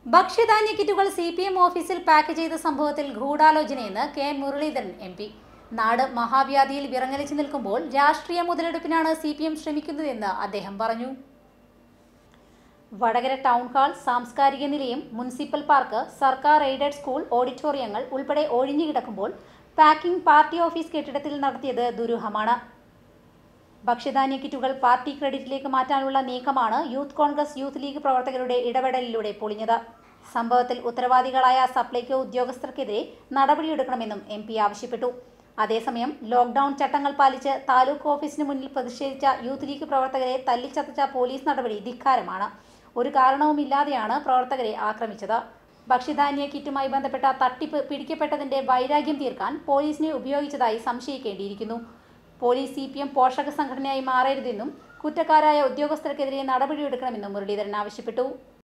ഭക്ഷ്യധാന്യ കിറ്റുകൾ C P M ഓഫീസിൽ pack ചെയ്ത സംഭവത്തിൽ ഗൂഢാലോചനയെന്ന് കെ മുരളീധരൻ എം പി നാട് മഹാവ്യാധിയിൽ വിറങ്ങലിച്ചു നിൽക്കുമ്പോൾ രാഷ്ട്രീയ മുതലെടുപ്പിനാണ് സി പി എം ശ്രമിക്കുന്നതെന്ന് അദ്ദേഹം പറഞ്ഞു വടകര ടൗൺ ഹാൾ സാംസ്കാരിക നിലയം മുനിസിപ്പൽ പാർക്ക് സർക്കാർ എയ്ഡഡ് സ്കൂൾ ഓഡിറ്റോറിയങ്ങൾ ഉൾപ്പെടെ ഒഴിഞ്ഞുകിടക്കുമ്പോൾ പാക്കിംഗ് പാർട്ടി ഓഫീസ് കെട്ടിടത്തിൽ നടത്തിയത് ദുരൂഹമാണ് ഭക്ഷ്യധാന്യ കിറ്റുകൾ പാർട്ടി ക്രെഡിറ്റിലേക്ക് മാറ്റാനുള്ള നീക്കമാണ് യൂത്ത് കോൺഗ്രസ് യൂത്ത് ലീഗ് പ്രവർത്തകരുടെ ഇടപെടലിലൂടെ പൊളിഞ്ഞത് സംഭവത്തിൽ ഉത്തരവാദികളായ സപ്ലൈകോ ഉദ്യോഗസ്ഥർക്കെതിരെ നടപടിയെടുക്കണമെന്നും എം പി ആവശ്യപ്പെട്ടു അതേസമയം ലോക്ഡൌൺ ചട്ടങ്ങൾ പാലിച്ച് താലൂക്ക് ഓഫീസിന് മുന്നിൽ പ്രതിഷേധിച്ച യൂത്ത് ലീഗ് പ്രവർത്തകരെ തല്ലിച്ചതച്ച പോലീസ് നടപടി ധിക്കാരമാണ് ഒരു കാരണവുമില്ലാതെയാണ് പ്രവർത്തകരെ ആക്രമിച്ചത് ഭക്ഷ്യധാന്യ കിറ്റുമായി ബന്ധപ്പെട്ട തട്ടിപ്പ് പിടിക്കപ്പെട്ടതിന്റെ വൈരാഗ്യം തീർക്കാൻ പോലീസിനെ ഉപയോഗിച്ചതായി സംശയിക്കേണ്ടിയിരിക്കുന്നു പോലീസ് സി പി എം പോഷക സംഘടനയായി മാറരുതെന്നും കുറ്റക്കാരായ ഉദ്യോഗസ്ഥർക്കെതിരെ നടപടിയെടുക്കണമെന്നും മുരളീധരൻ ആവശ്യപ്പെട്ടു